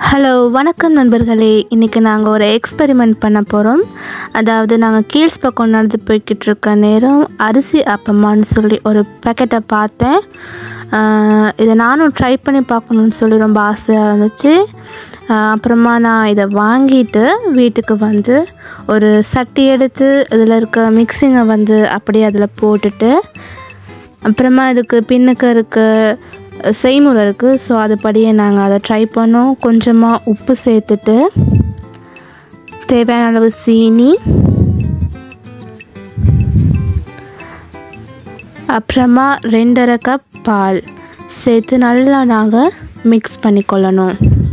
hello வணக்கம் நண்பர்களே இன்றைக்கி நாங்கள் ஒரு எக்ஸ்பெரிமெண்ட் பண்ண போகிறோம் அதாவது நாங்கள் கீழ்ஸ் பக்கம் நடந்து போய்கிட்டு இருக்க நேரம் அரிசி அப்பமான்னு சொல்லி ஒரு பேக்கெட்டை பார்த்தேன் ஆஹ் இதை நானும் ட்ரை பண்ணி பார்க்கணுன்னு சொல்லி ரொம்ப ஆசையாக இருந்துச்சு ஆஹ் அப்புறமா நான் இதை வாங்கிட்டு வீட்டுக்கு வந்து ஒரு சட்டி எடுத்து இதில் இருக்க மிக்சிங்கை வந்து அப்படியே அதில் போட்டுட்டு அப்புறமா இதுக்கு பின்னுக்கு இருக்க செய்முறை இருக்குது ஸோ அதுபடியே நாங்கள் அதை ட்ரை பண்ணோம் கொஞ்சமாக உப்பு சேர்த்துட்டு தேவையான அளவு சீனி அப்புறமா ரெண்டரை கப் பால் சேர்த்து நல்லா நாங்கள் மிக்ஸ் பண்ணிக்கொள்ளணும்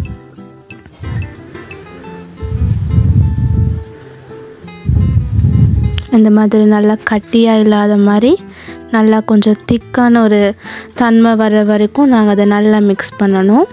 இந்த மாதிரி நல்லா கட்டியாக இல்லாத மாதிரி நல்லா கொஞ்சம் திக்கான ஒரு தன்மை வர வரைக்கும் நாங்கள் அதை நல்லா மிக்ஸ் பண்ணணும்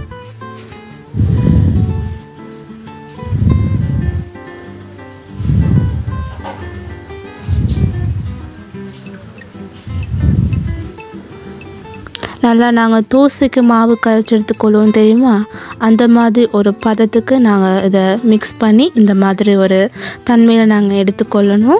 நல்லா நாங்கள் தோசைக்கு மாவு கரைச்சி எடுத்துக்கொள்வோம் தெரியுமா அந்த மாதிரி ஒரு பதத்துக்கு நாங்கள் இதை மிக்ஸ் பண்ணி இந்த மாதிரி ஒரு தன்மையில் நாங்கள் எடுத்துக்கொள்ளணும்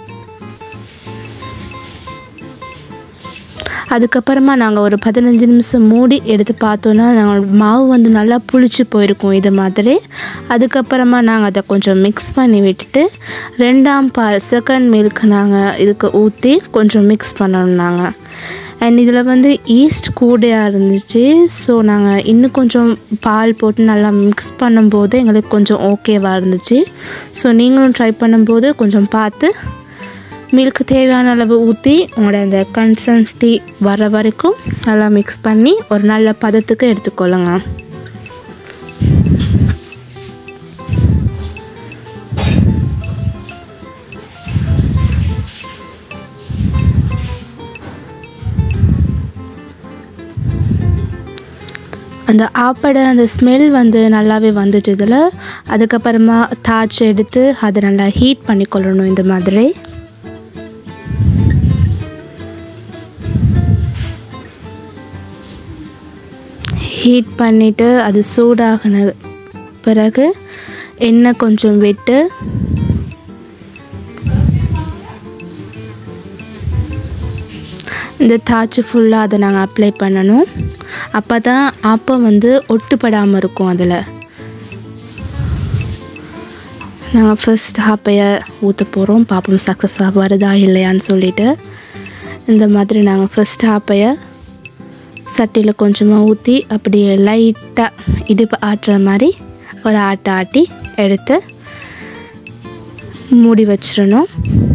அதுக்கப்புறமா நாங்கள் ஒரு பதினஞ்சு நிமிஷம் மூடி எடுத்து பார்த்தோன்னா நாங்கள் மாவு வந்து நல்லா புளிச்சு போயிருக்கும் இது மாதிரி அதுக்கப்புறமா நாங்கள் அதை கொஞ்சம் மிக்ஸ் பண்ணி விட்டுட்டு ரெண்டாம் பால் செகண்ட் மில்க் நாங்கள் இதுக்கு ஊற்றி கொஞ்சம் மிக்ஸ் பண்ணணும் நாங்கள் அண்ட் இதில் வந்து ஈஸ்ட் கூடையாக இருந்துச்சு ஸோ நாங்கள் இன்னும் கொஞ்சம் பால் போட்டு நல்லா மிக்ஸ் பண்ணும்போது எங்களுக்கு கொஞ்சம் ஓகேவாக இருந்துச்சு ஸோ நீங்களும் ட்ரை பண்ணும்போது கொஞ்சம் பார்த்து மில்க் தேவையான அளவு ஊற்றி உங்களோட அந்த கன்சன்ஸ்டி வர வரைக்கும் நல்லா மிக்ஸ் பண்ணி ஒரு நல்ல பதத்துக்கு எடுத்துக்கொள்ளுங்க அந்த ஆப்படை அந்த ஸ்மெல் வந்து நல்லாவே வந்துட்டு இதில் அதுக்கப்புறமா தாச்சு எடுத்து அதை நல்லா ஹீட் பண்ணிக்கொள்ளணும் இந்த மாதிரி ஹீட் பண்ணிவிட்டு அது சூடாகின பிறகு எண்ணெய் கொஞ்சம் விட்டு இந்த தாச்சு ஃபுல்லாக அதை நாங்கள் அப்ளை பண்ணணும் அப்போ தான் ஆப்பம் வந்து ஒட்டுப்படாமல் இருக்கும் அதில் நாங்கள் ஃபர்ஸ்ட் ஆப்பையை ஊற்ற போகிறோம் பார்ப்போம் சக்ஸஸாக வருதா இல்லையான்னு சொல்லிட்டு இந்த மாதிரி நாங்கள் ஃபர்ஸ்ட் ஆப்பையை சட்டியில் கொஞ்சமாக ஊற்றி அப்படியே லைட்டாக இடுப்பு ஆட்டுற மாதிரி ஒரு ஆட்டை ஆட்டி எடுத்து மூடி வச்சிடணும்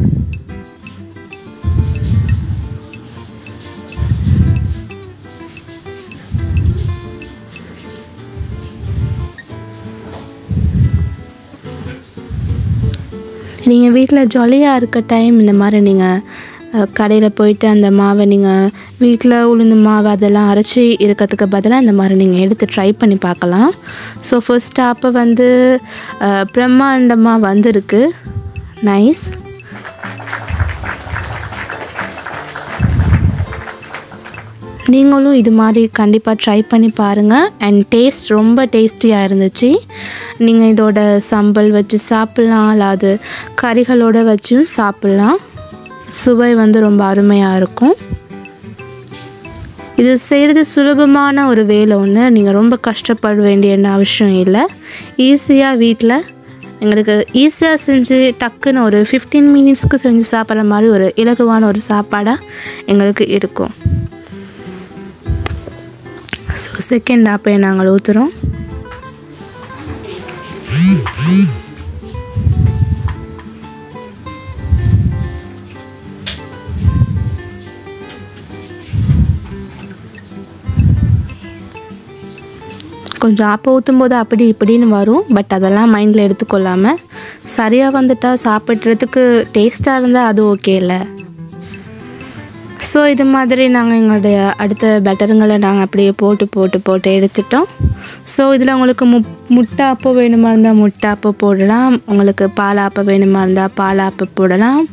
நீங்கள் வீட்டில் ஜாலியாக இருக்க டைம் இந்த மாதிரி நீங்கள் கடையில் போயிட்டு அந்த மாவை நீங்கள் வீட்டில் உளுந்து மாவு அதெல்லாம் அரைச்சி இருக்கிறதுக்கு பதிலாக இந்த மாதிரி நீங்கள் எடுத்து ட்ரை பண்ணி பார்க்கலாம் ஸோ ஃபர்ஸ்ட் அப்போ வந்து அஹ், பிரம்மாண்டமாக வந்திருக்கு நைஸ் நீங்களும் இது மாதிரி கண்டிப்பாக ட்ரை பண்ணி பாருங்கள் அண்ட் டேஸ்ட் ரொம்ப டேஸ்டியாக இருந்துச்சு நீங்கள் இதோட சம்பல் வச்சு சாப்பிட்லாம் அல்லாது கறிகளோடு வச்சும் சாப்பிட்லாம் சுவை வந்து ரொம்ப அருமையாக இருக்கும் இது செய்கிறது சுலபமான ஒரு வேலை ஒன்று நீங்கள் ரொம்ப கஷ்டப்பட வேண்டிய என்ன அவசியம் இல்லை ஈஸியாக வீட்டில் எங்களுக்கு ஈஸியாக செஞ்சு டக்குன்னு ஒரு ஃபிஃப்டீன் மினிட்ஸ்க்கு செஞ்சு சாப்பிட்ற மாதிரி ஒரு இலகுவான ஒரு சாப்பாடாக எங்களுக்கு இருக்கும் ஸோ செகண்ட் ஆப்பையை நாங்கள் ஊற்றுறோம் கொஞ்சம் ஆப்ப ஊற்றும் போது அப்படி இப்படின்னு வரும் பட் அதெல்லாம் மைண்டில் எடுத்துக்கொள்ளாமல் சரியாக வந்துட்டால் சாப்பிட்றதுக்கு டேஸ்ட்டாக இருந்தால் அது ஓகே இல்லை ஸோ இது மாதிரி நாங்கள் எங்களுடைய அடுத்த பெட்டருங்களை நாங்கள் அப்படியே போட்டு போட்டு போட்டு எடுத்துட்டோம் ஸோ இதில் உங்களுக்கு மு முட்டை ஆப்போ வேணுமா இருந்தால் முட்டை ஆப்போ போடலாம் உங்களுக்கு பால் ஆப்போ வேணுமா இருந்தால் பால் ஆப்போ போடலாம்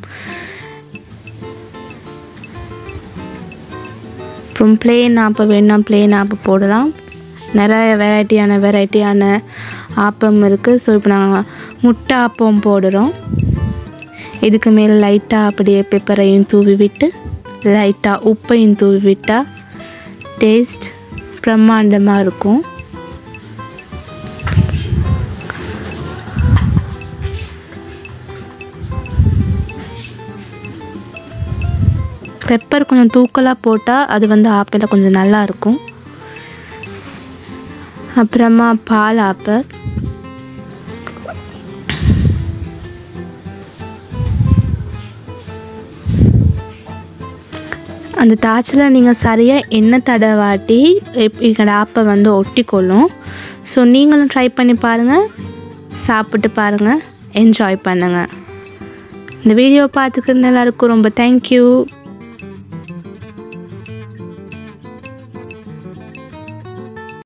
அப்புறம் பிளேன் ஆப்போ வேணும்னா பிளேன் ஆப்போ போடலாம் நிறைய வெரைட்டியான வெரைட்டியான ஆப்பம் இருக்குது ஸோ இப்போ நாங்கள் முட்டை ஆப்பம் போடுறோம் இதுக்கு மேலே லைட்டாக அப்படியே பெப்பரையும் தூவி விட்டு லைட்டாக உப்பையும் தூவி விட்டால் டேஸ்ட் பிரம்மாண்டமாக இருக்கும் பெப்பர் கொஞ்சம் தூக்கலாக போட்டால் அது வந்து ஆப்பிளில் கொஞ்சம் நல்லா இருக்கும் அப்புறமா பால் ஆப்பல் அந்த தாய்ச்சலை நீங்கள் சரியாக எண்ணெய் தடவாட்டி எங்களோட ஆப்பை வந்து ஒட்டிக்கொள்ளும் ஸோ நீங்களும் ட்ரை பண்ணி பாருங்கள் சாப்பிட்டு பாருங்கள் என்ஜாய் பண்ணுங்கள் இந்த வீடியோ பார்த்துக்கிற எல்லாருக்கும் ரொம்ப தேங்க்யூ